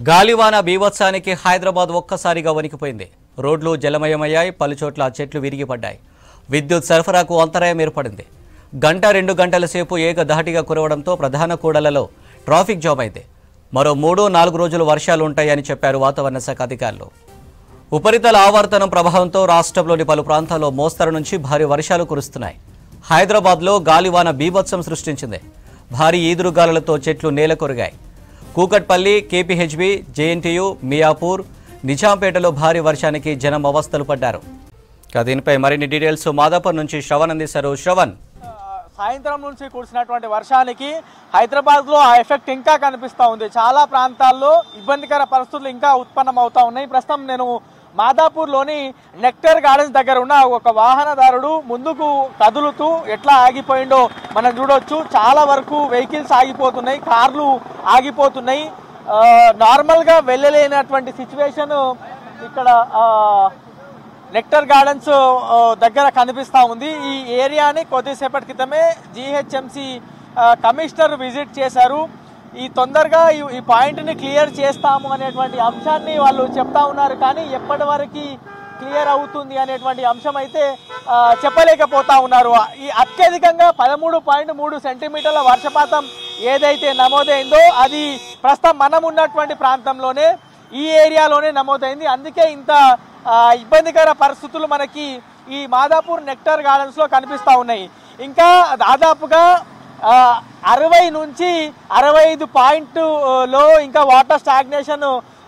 గాలివాన బీభత్సానికి హైదరాబాద్ ఒక్కసారిగా వణికిపోయింది రోడ్లు జలమయమయ్యాయి పలుచోట్ల చెట్లు విరిగిపడ్డాయి విద్యుత్ సరఫరాకు అంతరాయం ఏర్పడింది గంట రెండు గంటల సేపు ఏకధాటిగా కురవడంతో ప్రధాన కూడలలో ట్రాఫిక్ జామ్ అయింది మరో మూడు నాలుగు రోజులు వర్షాలు ఉంటాయని చెప్పారు వాతావరణ శాఖ అధికారులు ఉపరితల ఆవర్తనం ప్రభావంతో రాష్ట్రంలోని పలు ప్రాంతాల్లో మోస్తరు నుంచి భారీ వర్షాలు కురుస్తున్నాయి హైదరాబాద్లో గాలివాన బీభత్సం సృష్టించింది భారీ ఈదురుగాలులతో చెట్లు నేలకొరిగాయి కూకట్పల్లి కేపీహెచ్బి జేఎన్టీయు మియాపూర్ నిజాంపేటలో భారీ వర్షానికి జనం అవస్థలు పడ్డారు ఇక దీనిపై మరిన్ని డీటెయిల్స్ మాదాపూర్ నుంచి శ్రవణ్ అందిస్తారు శ్రవణ్ సాయంత్రం నుంచి కురిసినటువంటి వర్షానికి హైదరాబాద్ లో ఆ ఎఫెక్ట్ ఇంకా కనిపిస్తా ఉంది చాలా ప్రాంతాల్లో ఇబ్బందికర పరిస్థితులు ఇంకా ఉత్పన్నం అవుతా ఉన్నాయి ప్రస్తుతం నేను మాదాపూర్ లోని నెక్టర్ గార్డెన్స్ దగ్గర ఉన్న ఒక వాహనదారుడు ముందుకు కదులుతూ ఎట్లా ఆగిపోయిండో మనం చూడొచ్చు చాలా వరకు వెహికల్స్ ఆగిపోతున్నాయి కార్లు ఆగిపోతున్నాయి ఆ, నార్మల్ గా వెళ్ళలేనటువంటి సిచ్యువేషన్ ఇక్కడ ఆ, నెక్టర్ గార్డెన్స్ ఆ, దగ్గర కనిపిస్తా ఉంది ఈ ఏరియాని కొద్దిసేపటి క్రితమే జిహెచ్ఎంసి కమిషనర్ విజిట్ చేశారు ఈ తొందరగా ఈ- ఈ పాయింట్ ని క్లియర్ చేస్తాము అనేటువంటి అంశాన్ని వాళ్ళు చెప్తా ఉన్నారు కానీ ఎప్పటి వరకు క్లియర్ అవుతుంది అనేటువంటి అంశం అయితే ఆ, చెప్పలేకపోతా ఉన్నారు ఈ అత్యధికంగా పదమూడు పాయింట్ మూడు సెంటీమీటర్ల వర్షపాతం ఏదైతే నమోదైందో అది ప్రస్తుతం మనం ఉన్నటువంటి ప్రాంతంలోనే ఈ ఏరియాలోనే నమోదైంది అందుకే ఇంత ఆ, ఇబ్బందికర పరిస్థితులు మనకి ఈ మాదాపూర్ నెక్టర్ గార్డెన్స్ లో కనిపిస్తా ఉన్నాయి ఇంకా దాదాపుగా ఆ, అరవై నుంచి అరవై ఐదు పాయింట్ లో ఇంకా వాటర్ స్టాగ్నేషన్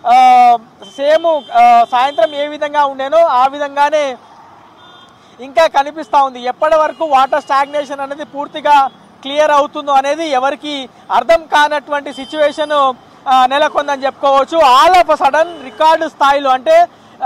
సేమ్ సాయంత్రం ఏ విధంగా ఉండేనో ఆ విధంగానే ఇంకా కనిపిస్తా ఉంది ఎప్పటి వరకు వాటర్ స్టాగ్నేషన్ అనేది పూర్తిగా క్లియర్ అవుతుందో అనేది ఎవరికి అర్థం కానటువంటి సిచ్యువేషన్ నెలకొందని చెప్పుకోవచ్చు ఆల్ ఆఫ్ సడన్ రికార్డు స్థాయిలో అంటే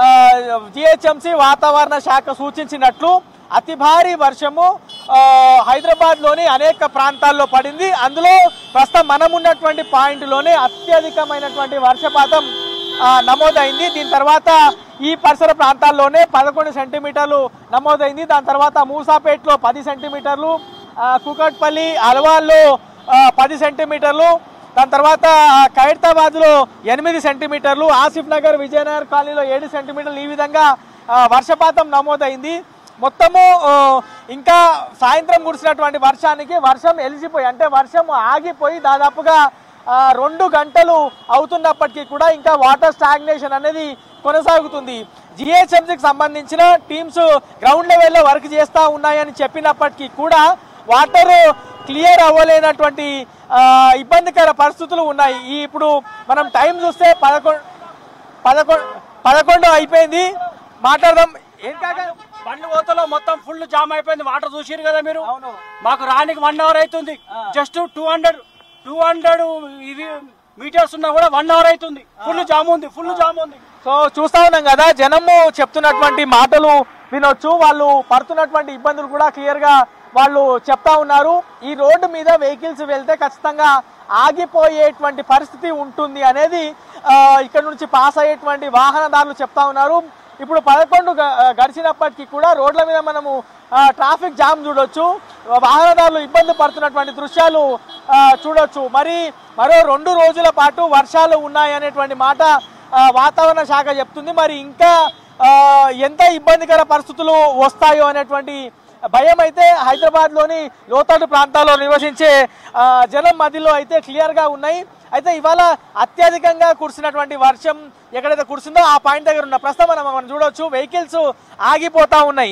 జిహెచ్ఎంసి వాతావరణ శాఖ సూచించినట్లు అతి భారీ వర్షము ఆ, హైదరాబాద్లోని అనేక ప్రాంతాల్లో పడింది అందులో ప్రస్తుతం మనం ఉన్నటువంటి పాయింట్లోనే అత్యధికమైనటువంటి వర్షపాతం ఆ, నమోదైంది దీని తర్వాత ఈ పరిసర ప్రాంతాల్లోనే పదకొండు సెంటీమీటర్లు నమోదైంది దాని తర్వాత మూసాపేటలో పది సెంటీమీటర్లు ఆ, కుకట్పల్లి అలవాల్లో ఆ, పది సెంటీమీటర్లు దాని తర్వాత ఆ, ఖైరతాబాద్లో ఎనిమిది సెంటీమీటర్లు ఆసిఫ్ నగర్ విజయనగర్ కాలనీలో ఏడు సెంటీమీటర్లు ఈ విధంగా ఆ, వర్షపాతం నమోదైంది మొత్తము ఆ, ఇంకా సాయంత్రం కురిసినటువంటి వర్షానికి వర్షం ఎలిసిపోయి అంటే వర్షం ఆగిపోయి దాదాపుగా ఆ, రెండు గంటలు అవుతున్నప్పటికీ కూడా ఇంకా వాటర్ స్టాగ్నేషన్ అనేది కొనసాగుతుంది జిహెచ్ఎంసీకి సంబంధించిన టీమ్స్ గ్రౌండ్ లెవెల్లో వర్క్ చేస్తూ ఉన్నాయని చెప్పినప్పటికీ కూడా వాటర్ క్లియర్ అవ్వలేనటువంటి ఆ, ఇబ్బందికర పరిస్థితులు ఉన్నాయి ఈ ఇప్పుడు మనం టైం చూస్తే పదకొండు పదకొండు పదకొండు అయిపోయింది మాట్లాడదాం ఏం కాక బండ్లు పోతలో మొత్తం ఫుల్ జామ్ అయిపోయింది వాటర్ చూసిరు కదా మీరు అవును మాకు రానికి వన్ అవర్ అవుతుంది just two hundred two hundred ఇది మీటర్స్ ఉన్నా కూడా వన్ అవర్ అవుతుంది ఫుల్ జామ్ ఉంది ఫుల్ జామ్ ఉంది సో చూస్తా ఉన్నాం కదా జనము చెప్తున్నటువంటి మాటలు వినొచ్చు వాళ్ళు పడుతున్నటువంటి ఇబ్బందులు కూడా క్లియర్ గా వాళ్ళు చెప్తా ఉన్నారు ఈ రోడ్డు మీద వెహికల్స్ వెళ్తే ఖచ్చితంగా ఆగిపోయేటువంటి పరిస్థితి ఉంటుంది అనేది ఆ, ఇక్కడ నుంచి పాస్ అయ్యేటువంటి వాహనదారులు చెప్తా ఉన్నారు ఇప్పుడు పదకొండు గ- గడిచినప్పటికీ కూడా రోడ్ల మీద మనము ఆ, ట్రాఫిక్ జామ్ చూడొచ్చు వాహనదారులు ఇబ్బంది పడుతున్నటువంటి దృశ్యాలు ఆ, చూడొచ్చు మరి మరో రెండు రోజుల పాటు వర్షాలు ఉన్నాయనేటువంటి మాట ఆ, వాతావరణ శాఖ చెప్తుంది మరి ఇంకా ఆ, ఎంత ఇబ్బందికర పరిస్థితులు వస్తాయో అనేటువంటి భయం అయితే హైదరాబాద్ లోని లోతట్టు ప్రాంతాల్లో నివసించే ఆ, జనం మధ్యలో అయితే క్లియర్ గా ఉన్నాయి అయితే ఇవాళ అత్యధికంగా కురిసినటువంటి వర్షం ఎక్కడైతే కురిసిందో ఆ పాయింట్ దగ్గర ఉన్న ప్రస్తుతం మనం మనం చూడొచ్చు వెహికల్స్ ఆగిపోతా ఉన్నాయి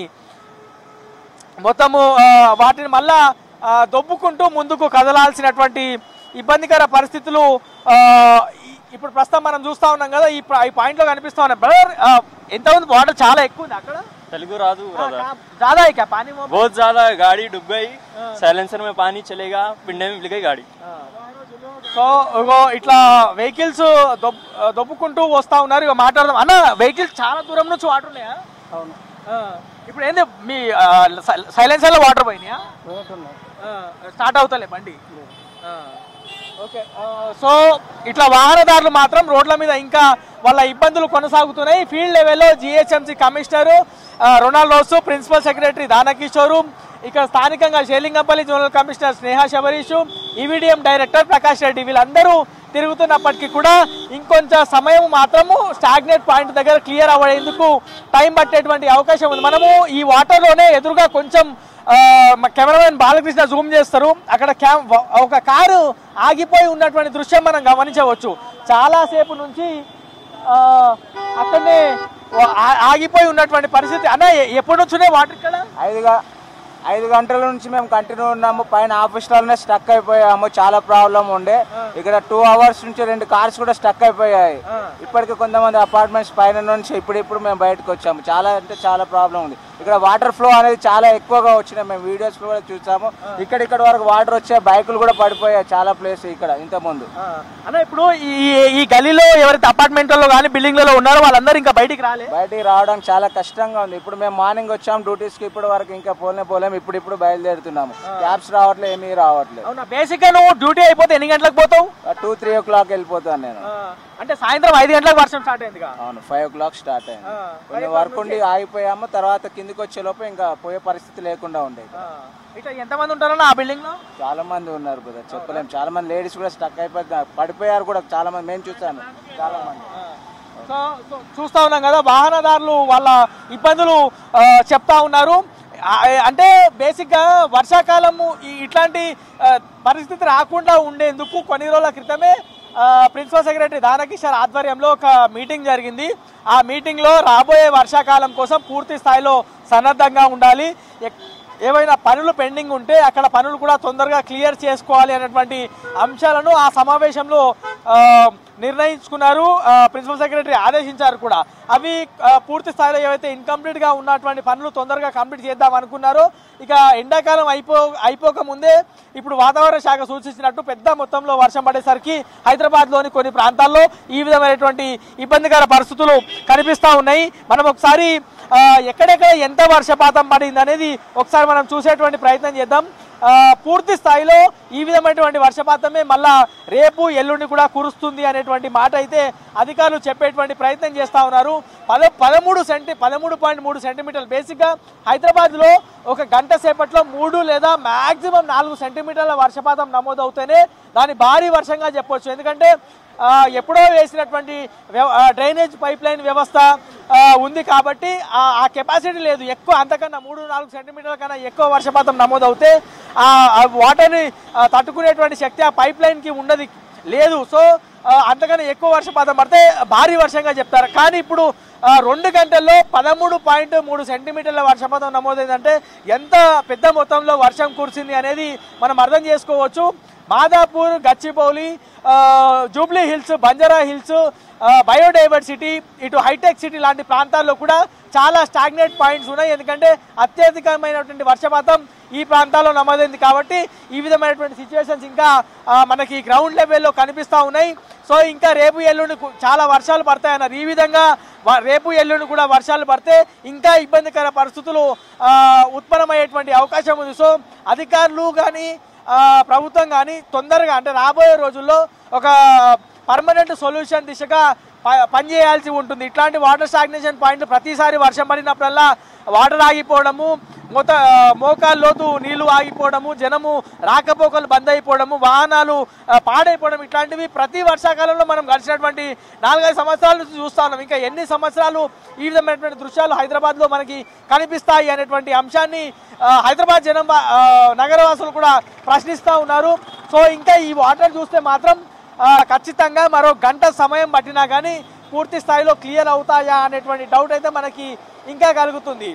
మొత్తము ఆ, వాటిని మళ్ళా ఆ, దొబ్బుకుంటూ ముందుకు కదలాల్సినటువంటి ఇబ్బందికర పరిస్థితులు ఆ, ఈ- ఇప్పుడు ప్రస్తుతం మనం చూస్తా ఉన్నాం కదా ఈ ప్ర- ఈ పాయింట్ లో కనిపిస్తా ఉన్నాం బ్రదర్ ఎంత ఉంది వాటర్ చాలా ఎక్కువ ఉంది అక్కడ तेलुगु राजू ब्रदर ज्यादा है क्या पानी वो बहुत ज्यादा है, गाड़ी डूब गई साइलेंसर में पानी चलेगा पिंडे में मिल गई गाड़ी సో ఇగో ఇట్లా వెహికల్స్ దొబ్బుకుంటూ వస్తా ఉన్నారు ఇక మాట్లాడదాం అన్న వెహికల్స్ చాలా దూరం నుంచి వాటర్ ఉన్నాయా అవును ఇప్పుడు ఏంది మీ సైలెన్సర్ లో వాటర్ పోయినాయా స్టార్ట్ అవుతలే బండి ఓకే సో ఇట్లా వాహనదారులు మాత్రం రోడ్ల మీద ఇంకా వాళ్ళ ఇబ్బందులు కొనసాగుతున్నాయి ఫీల్డ్ లెవెల్లో GHMC commissioner Ronald Ross principal secretary Danakishore ఇక్కడ స్థానికంగా Serilingampally zonal commissioner Sneha Sabarish EVDM director Prakash Reddy వీళ్ళందరూ తిరుగుతున్నప్పటికీ కూడా ఇంకొంచెం సమయం మాత్రము స్టాగ్నేట్ పాయింట్ దగ్గర క్లియర్ అవ్వేందుకు టైం పట్టేటువంటి అవకాశం ఉంది మనము ఈ వాటర్లోనే ఎదురుగా కొంచెం ఆ, మా కెమెరామెన్ బాలకృష్ణ జూమ్ చేస్తారు అక్కడ క్యామ్ ఒక కారు ఆగిపోయి ఉన్నటువంటి దృశ్యం మనం గమనించవచ్చు చాలాసేపు నుంచి ఆ, అక్కడనే ఆ- ఆగిపోయి ఉన్నటువంటి పరిస్థితి అన్న ఎ- ఎప్పటి నుంచునే వాటర్ ఇక్కడ ఐదు గ- ఐదు గంటల నుంచి మేము కంటిన్యూ ఉన్నాము పైన ఆఫీస్లోనే స్టక్ అయిపోయాము చాలా ప్రాబ్లం ఉండే ఇక్కడ టూ అవర్స్ నుంచి రెండు కార్స్ కూడా స్టక్ అయిపోయాయి ఇప్పటికి కొంతమంది అపార్ట్మెంట్స్ పైన నుంచి ఇప్పుడు ఇప్పుడు మేము బయటకు వచ్చాము చాలా అంటే చాలా ప్రాబ్లం ఉంది ఇక్కడ వాటర్ ఫ్లో అనేది చాలా ఎక్కువగా వచ్చినాయి మేము వీడియోస్ కూడా చూసాము ఇక్కడ ఇక్కడ వరకు వాటర్ వచ్చే బైకులు కూడా పడిపోయాయి చాలా ప్లేస్ ఇక్కడ ఇంత ముందు అన్న ఇప్పుడు ఈ ఈ గలీలో ఎవరైతే అపార్ట్మెంట్లలో కానీ బిల్డింగ్లలో ఉన్నారో వాళ్ళందరూ ఇంకా బయటికి రాలే బయటికి రావడం చాలా కష్టంగా ఉంది ఇప్పుడు మేము మార్నింగ్ వచ్చాము డ్యూటీస్కి ఇప్పుడు వరకు ఇంకా పోలే పోలేము ఇప్పుడు ఇప్పుడు బయలుదేరుతున్నాము క్యాబ్స్ రావట్లేదు ఏమీ రావట్లేదు అవునా బేసిక్ గా నువ్వు డ్యూటీ అయిపోతే ఎన్ని గంటలకు పోతావు టూ త్రీ ఓ క్లాక్ వెళ్ళిపోతాను నేను అంటే సాయంత్రం ఐదు గంటలకు వర్షం స్టార్ట్ అయిందిగా అవును ఫైవ్ ఓ క్లాక్ స్టార్ట్ అయింది కొంచెం వర్క్ ఉండి ఆగిపోయాము తర్వాత కిందికి వచ్చే లోపు ఇంకా పోయే పరిస్థితి లేకుండా ఉండేది ఇట్లా ఎంతమంది ఉంటారన్న ఆ బిల్డింగ్ లో చాలా మంది ఉన్నారు బ్రదర్ చెప్పలేము చాలా మంది లేడీస్ కూడా స్టక్ అయిపోయి పడిపోయారు కూడా చాలా మంది మేము చూసాను చాలా మంది సో సో చూస్తా ఉన్నాం కదా వాహనదారులు వాళ్ళ ఇబ్బందులు ఆ, చెప్తా ఉన్నారు ఆ, అంటే బేసిక్గా వర్షాకాలము ఈ- ఇట్లాంటి ఆ, పరిస్థితి రాకుండా ఉండేందుకు కొన్ని రోజుల క్రితమే ఆ, ప్రిన్సిపల్ సెక్రటరీ దానకిషోర్ ఆధ్వర్యంలో ఒక మీటింగ్ జరిగింది ఆ మీటింగ్లో రాబోయే వర్షాకాలం కోసం పూర్తి స్థాయిలో సన్నద్ధంగా ఉండాలి ఎక్- ఏవైనా పనులు పెండింగ్ ఉంటే అక్కడ పనులు కూడా తొందరగా క్లియర్ చేసుకోవాలి అనేటువంటి అంశాలను ఆ సమావేశంలో ఆ, నిర్ణయించుకున్నారు ఆ, ప్రిన్సిపల్ సెక్రటరీ ఆదేశించారు కూడా అవి ఆ, పూర్తి స్థాయిలో ఏవైతే ఇన్కంప్లీట్ గా ఉన్నటువంటి పనులు తొందరగా కంప్లీట్ చేద్దాం అనుకున్నారో ఇక ఎండాకాలం అయిపో అయిపోక ముందే ఇప్పుడు వాతావరణ శాఖ సూచించినట్టు పెద్ద మొత్తంలో వర్షం పడేసరికి హైదరాబాద్ లోని కొన్ని ప్రాంతాల్లో ఈ విధమైనటువంటి ఇబ్బందికర పరిస్థితులు కనిపిస్తా ఉన్నాయి మనం ఒకసారి ఆ, ఎక్కడెక్కడ ఎంత వర్షపాతం పడింది అనేది ఒకసారి మనం చూసేటువంటి ప్రయత్నం చేద్దాం ఆ, పూర్తి స్థాయిలో ఈ విధమైనటువంటి వర్షపాతమే మళ్ళా రేపు ఎల్లుండి కూడా కురుస్తుంది అనేటువంటి మాట అయితే అధికారులు చెప్పేటువంటి ప్రయత్నం చేస్తా ఉన్నారు పద పదమూడు సెంటి పదమూడు పాయింట్ మూడు సెంటీమీటర్లు బేసిక్గా హైదరాబాద్లో ఒక గంట సేపట్లో మూడు లేదా మాక్సిమం నాలుగు సెంటీమీటర్ల వర్షపాతం నమోదవుతేనే దాని భారీ వర్షంగా చెప్పొచ్చు ఎందుకంటే ఆ, ఎప్పుడో వేసినటువంటి వ్యవ- ఆ, డ్రైనేజ్ పైప్ లైన్ వ్యవస్థ ఆ, ఉంది కాబట్టి ఆ ఆ కెపాసిటీ లేదు ఎక్కువ అంతకన్నా మూడు నాలుగు సెంటీమీటర్ల కన్నా ఎక్కువ వర్షపాతం నమోదవుతే ఆ ఆ వాటర్ని ఆ, తట్టుకునేటువంటి శక్తి ఆ పైప్ లైన్కి ఉన్నది లేదు సో ఆ, అంతకన్నా ఎక్కువ వర్షపాతం పడితే భారీ వర్షంగా చెప్తారు కానీ ఇప్పుడు ఆ, రెండు గంటల్లో పదమూడు పాయింట్ మూడు సెంటీమీటర్ల వర్షపాతం నమోదైందంటే ఎంత పెద్ద మొత్తంలో వర్షం కురిసింది అనేది మనం అర్థం చేసుకోవచ్చు మాదాపూర్ గచ్చిబౌలి ఆ, జూబ్లీ హిల్స్ బంజారా హిల్స్ ఆ, బయోడైవర్సిటీ ఇటు హైటెక్ సిటీ లాంటి ప్రాంతాల్లో కూడా చాలా స్టాగ్నేట్ పాయింట్స్ ఉన్నాయి ఎందుకంటే అత్యధికమైనటువంటి వర్షపాతం ఈ ప్రాంతాల్లో నమోదైంది కాబట్టి ఈ విధమైనటువంటి సిచ్యువేషన్స్ ఇంకా ఆ, మనకి గ్రౌండ్ లెవెల్లో కనిపిస్తూ ఉన్నాయి సో ఇంకా రేపు ఎల్లుండి కు- చాలా వర్షాలు పడతాయన్నారు ఈ విధంగా వ- రేపు ఎల్లుండి కూడా వర్షాలు పడితే ఇంకా ఇబ్బందికర పరిస్థితులు ఆ, ఉత్పన్నమయ్యేటువంటి అవకాశం ఉంది సో అధికారులు కానీ ప్రభుత్వం కానీ తొందరగా అంటే రాబోయే రోజుల్లో ఒక పర్మనెంట్ సొల్యూషన్ దిశగా ప- పనిచేయాల్సి ఉంటుంది ఇట్లాంటి వాటర్ స్టాగ్నేషన్ పాయింట్ ప్రతిసారి వర్షం పడినప్పుడల్లా వాటర్ ఆగిపోవడము మొత మోకాలు లోతు నీళ్లు ఆగిపోవడము జనము రాకపోకలు బంద్ అయిపోవడము వాహనాలు ఆ, పాడైపోవడం ఇట్లాంటివి ప్రతి వర్షాకాలంలో మనం గడిచినటువంటి నాలుగైదు సంవత్సరాల నుంచి చూస్తా ఉన్నాం ఇంకా ఎన్ని సంవత్సరాలు ఈ విధమైనటువంటి దృశ్యాలు హైదరాబాద్లో మనకి కనిపిస్తాయి అనేటువంటి అంశాన్ని ఆ, హైదరాబాద్ జనం ఆ, నగరవాసులు కూడా ప్రశ్నిస్తూ ఉన్నారు సో ఇంకా ఈ వాటర్ చూస్తే మాత్రం ఆ, ఖచ్చితంగా మరో గంట సమయం పట్టినా కానీ పూర్తి స్థాయిలో క్లియర్ అవుతాయా అనేటువంటి డౌట్ అయితే మనకి ఇంకా కలుగుతుంది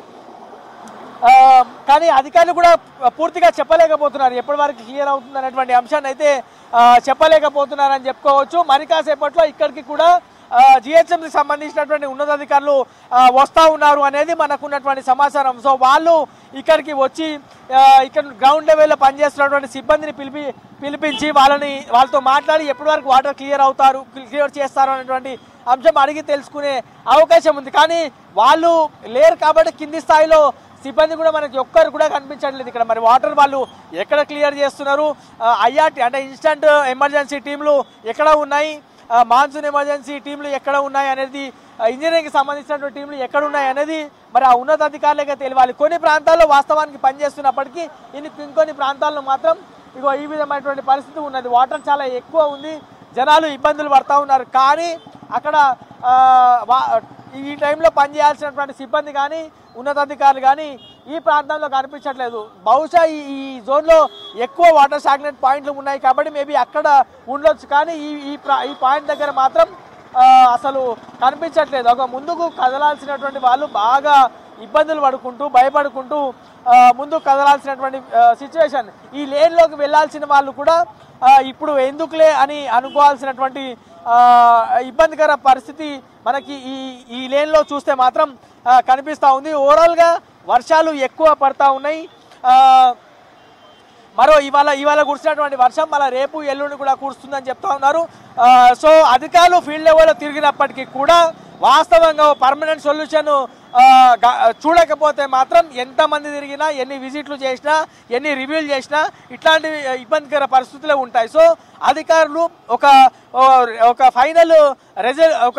ఆ, కానీ అధికారులు కూడా పూర్తిగా చెప్పలేకపోతున్నారు ఎప్పటి వరకు క్లియర్ అవుతుంది అనేటువంటి అంశాన్ని అయితే ఆ, చెప్పలేకపోతున్నారని చెప్పుకోవచ్చు మరి కాసేపట్లో ఇక్కడికి కూడా జిహెచ్ఎంసీకి సంబంధించినటువంటి ఉన్నతాధికారులు ఆ, వస్తా ఉన్నారు అనేది మనకు ఉన్నటువంటి సమాచారం సో వాళ్ళు ఇక్కడికి వచ్చి ఆ, ఇక్కడ గ్రౌండ్ లెవెల్లో పనిచేస్తున్నటువంటి సిబ్బందిని పిలిపి పిలిపించి వాళ్ళని వాళ్ళతో మాట్లాడి ఎప్పటి వరకు వాటర్ క్లియర్ అవుతారు క్లియర్ చేస్తారు అనేటువంటి అంశం అడిగి తెలుసుకునే అవకాశం ఉంది కానీ వాళ్ళు లేరు కాబట్టి కింది స్థాయిలో సిబ్బంది కూడా మనకి ఒక్కరు కూడా కనిపించట్లేదు ఇక్కడ మరి వాటర్ వాళ్ళు ఎక్కడ క్లియర్ చేస్తున్నారు ఐఆర్టీ అంటే ఇన్స్టంట్ ఎమర్జెన్సీ టీంలు ఎక్కడ ఉన్నాయి ఆ, మాన్సూన్ ఎమర్జెన్సీ టీంలు ఎక్కడ ఉన్నాయి అనేది ఆ, ఇంజనీరింగ్కి సంబంధించినటువంటి టీంలు ఎక్కడ ఉన్నాయి అనేది మరి ఆ ఉన్నతాధికారులకే తెలియాలి కొన్ని ప్రాంతాల్లో వాస్తవానికి పనిచేస్తున్నప్పటికీ ఇన్ని ఇంకొన్ని ప్రాంతాల్లో మాత్రం ఇగో ఈ విధమైనటువంటి పరిస్థితి ఉన్నది వాటర్ చాలా ఎక్కువ ఉంది జనాలు ఇబ్బందులు పడతా ఉన్నారు కానీ అక్కడ ఆ, వా- ఈ టైంలో పనిచేయాల్సినటువంటి సిబ్బంది కానీ ఉన్నతాధికారులు కానీ ఈ ప్రాంతంలో కనిపించట్లేదు బహుశా ఈ ఈ జోన్లో ఎక్కువ వాటర్ స్టాగ్నెంట్ పాయింట్లు ఉన్నాయి కాబట్టి మేబీ అక్కడ ఉండొచ్చు కానీ ఈ ఈ ప్రా- ఈ పాయింట్ దగ్గర మాత్రం ఆ, అసలు కనిపించట్లేదు ఒక ముందుకు కదలాల్సినటువంటి వాళ్ళు బాగా ఇబ్బందులు పడుకుంటూ భయపడుకుంటూ ఆ, ముందుకు కదలాల్సినటువంటి సిచ్యువేషన్ ఈ లేన్లోకి వెళ్ళాల్సిన వాళ్ళు కూడా ఆ, ఇప్పుడు ఎందుకులే అని అనుకోవాల్సినటువంటి ఆ, ఇబ్బందికర పరిస్థితి మనకి ఈ ఈ లేన్లో చూస్తే మాత్రం ఆ, కనిపిస్తూ ఉంది ఓవరాల్గా వర్షాలు ఎక్కువ పడతా ఉన్నాయి ఆ, మరో ఇవాళ ఇవాళ కురిసినటువంటి వర్షం మళ్ళీ రేపు ఎల్లుండి కూడా కురుస్తుందని చెప్తా ఉన్నారు ఆ, సో అధికారులు ఫీల్డ్ లెవెల్లో తిరిగినప్పటికీ కూడా వాస్తవంగా పర్మనెంట్ సొల్యూషన్ చూడకపోతే మాత్రం ఎంతమంది తిరిగినా ఎన్ని విజిట్లు చేసినా ఎన్ని రివ్యూలు చేసినా ఇట్లాంటి ఇబ్బందికర పరిస్థితులే ఉంటాయి సో అధికారులు ఒక ఒక ఫైనల్ రిజల్ట్ ఒక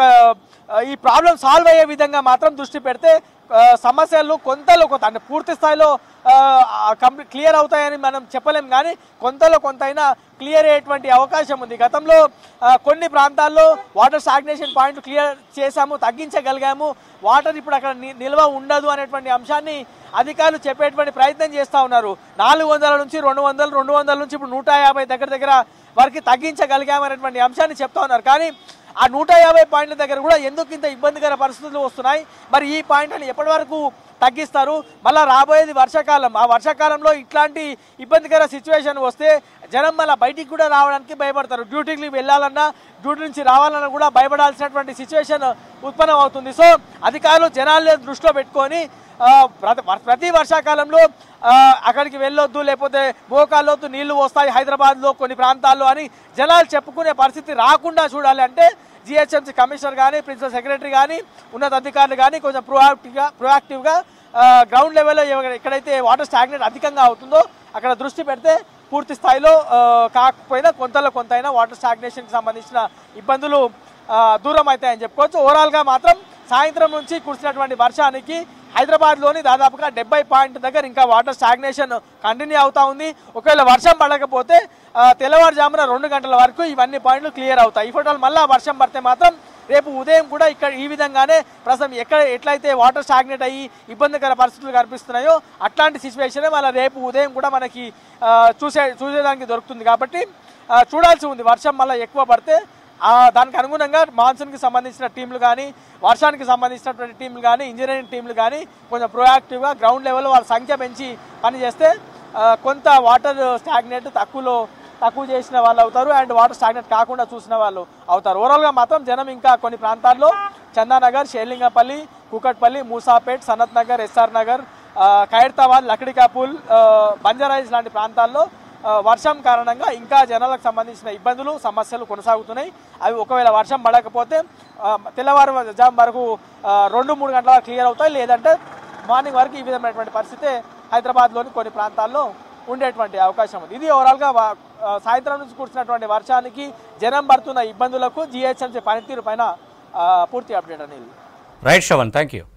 ఈ ప్రాబ్లం సాల్వ్ అయ్యే విధంగా మాత్రం దృష్టి పెడితే ఆ, సమస్యలు కొంతలో కొంత అంటే పూర్తి స్థాయిలో కంప్లీట్ క్లియర్ అవుతాయని మనం చెప్పలేం కానీ కొంతలో కొంత అయినా క్లియర్ అయ్యేటువంటి అవకాశం ఉంది గతంలో ఆ, కొన్ని ప్రాంతాల్లో వాటర్ స్టాగ్నేషన్ పాయింట్ క్లియర్ చేశాము తగ్గించగలిగాము వాటర్ ఇప్పుడు అక్కడ ని- నిల్వ ఉండదు అనేటువంటి అంశాన్ని అధికారులు చెప్పేటువంటి ప్రయత్నం చేస్తూ ఉన్నారు నాలుగు వందల నుంచి రెండు వందలు రెండు వందల నుంచి ఇప్పుడు నూట యాభై దగ్గర దగ్గర వరకు తగ్గించగలిగామనేటువంటి అంశాన్ని చెప్తా ఉన్నారు కానీ ఆ నూట యాభై పాయింట్ల దగ్గర కూడా ఎందుకు ఇంత ఇబ్బందికర పరిస్థితులు వస్తున్నాయి మరి ఈ పాయింట్లను ఎప్పటి వరకు తగ్గిస్తారు మళ్ళీ రాబోయేది వర్షాకాలం ఆ వర్షాకాలంలో ఇట్లాంటి ఇబ్బందికర సిచ్యువేషన్ వస్తే జనం మళ్ళీ బయటికి కూడా రావడానికి భయపడతారు డ్యూటీకి వెళ్ళాలన్నా డ్యూటీ నుంచి రావాలన్నా కూడా భయపడాల్సినటువంటి సిచ్యువేషన్ ఉత్పన్నం అవుతుంది సో అధికారులు జనాల్ని దృష్టిలో పెట్టుకొని ఆ, ప్రతి ప్రతి వర్షాకాలంలో ఆ, అక్కడికి వెళ్ళొద్దు లేకపోతే మోకాళ్ళొద్దు నీళ్లు వస్తాయి హైదరాబాద్లో కొన్ని ప్రాంతాల్లో అని జనాలు చెప్పుకునే పరిస్థితి రాకుండా చూడాలి అంటే జిహెచ్ఎంసీ కమిషనర్ కానీ ప్రిన్సిపల్ సెక్రటరీ కానీ ఉన్నత అధికారులు కానీ కొంచెం ప్రొయాక్టివ్గా ప్రొయాక్టివ్గా గ్రౌండ్ లెవెల్లో ఎవ- ఎక్కడైతే వాటర్ స్టాగ్నెట్ అధికంగా అవుతుందో అక్కడ దృష్టి పెడితే పూర్తి స్థాయిలో ఆ, కాకపోయినా కొంతలో కొంత అయినా వాటర్ స్టాగ్నేషన్కి సంబంధించిన ఇబ్బందులు ఆ, దూరం అవుతాయని చెప్పుకోవచ్చు ఓవరాల్గా మాత్రం సాయంత్రం నుంచి కురిసినటువంటి వర్షానికి హైదరాబాద్లోని దాదాపుగా డెబ్బై పాయింట్ దగ్గర ఇంకా వాటర్ స్టాగ్నేషన్ కంటిన్యూ అవుతా ఉంది ఒకవేళ వర్షం పడకపోతే ఆ, తెల్లవారుజామున రెండు గంటల వరకు ఇవన్నీ పాయింట్లు క్లియర్ అవుతాయి ఇఫోటోలు మళ్ళీ వర్షం పడితే మాత్రం రేపు ఉదయం కూడా ఇక్కడ ఈ విధంగానే ప్రస్తుతం ఎక్కడ ఎట్లయితే వాటర్ స్టాగ్నేట్ అయ్యి ఇబ్బందికర పరిస్థితులు కనిపిస్తున్నాయో అట్లాంటి సిచ్యువేషన్ మళ్ళీ రేపు ఉదయం కూడా మనకి ఆ, చూసే చూసేదానికి దొరుకుతుంది కాబట్టి ఆ, చూడాల్సి ఉంది వర్షం మళ్ళీ ఎక్కువ పడితే ఆ, దానికి అనుగుణంగా మాన్సూన్కి సంబంధించిన టీంలు కానీ వర్షానికి సంబంధించినటువంటి టీంలు కానీ ఇంజనీరింగ్ టీంలు కానీ కొంచెం ప్రొయాక్టివ్గా గ్రౌండ్ లెవెల్లో వాళ్ళ సంఖ్య పెంచి పనిచేస్తే ఆ, కొంత వాటర్ స్టాగ్నేట్ తక్కువలో తక్కువ చేసిన వాళ్ళు అవుతారు అండ్ వాటర్ స్టాగ్నేట్ కాకుండా చూసిన వాళ్ళు అవుతారు ఓవరాల్గా మాత్రం జనం ఇంకా కొన్ని ప్రాంతాల్లో చందానగర్ షేర్లింగపల్లి కూకట్పల్లి మూసాపేట్ సనత్ నగర్ ఎస్ఆర్ నగర్ ఆ, ఖైరతాబాద్ లక్డికాపూల్ ఆ, బంజారాయిల్స్ లాంటి ప్రాంతాల్లో ఆ, వర్షం కారణంగా ఇంకా జనాలకు సంబంధించిన ఇబ్బందులు సమస్యలు కొనసాగుతున్నాయి అవి ఒకవేళ వర్షం పడకపోతే ఆ, తెల్లవారు జాము వరకు ఆ, రెండు మూడు గంటల క్లియర్ అవుతాయి లేదంటే మార్నింగ్ వరకు ఈ విధమైనటువంటి పరిస్థితి హైదరాబాద్లోని కొన్ని ప్రాంతాల్లో ఉండేటువంటి అవకాశం ఉంది ఇది ఓవరాల్గా వా- ఆ, సాయంత్రం నుంచి కురిసినటువంటి వర్షానికి జనం పడుతున్న ఇబ్బందులకు జిహెచ్ఎంసీ పనితీరు పైన ఆ, పూర్తి అప్డేట్ అనేది రైట్ శ్రవణ్ థ్యాంక్ యూ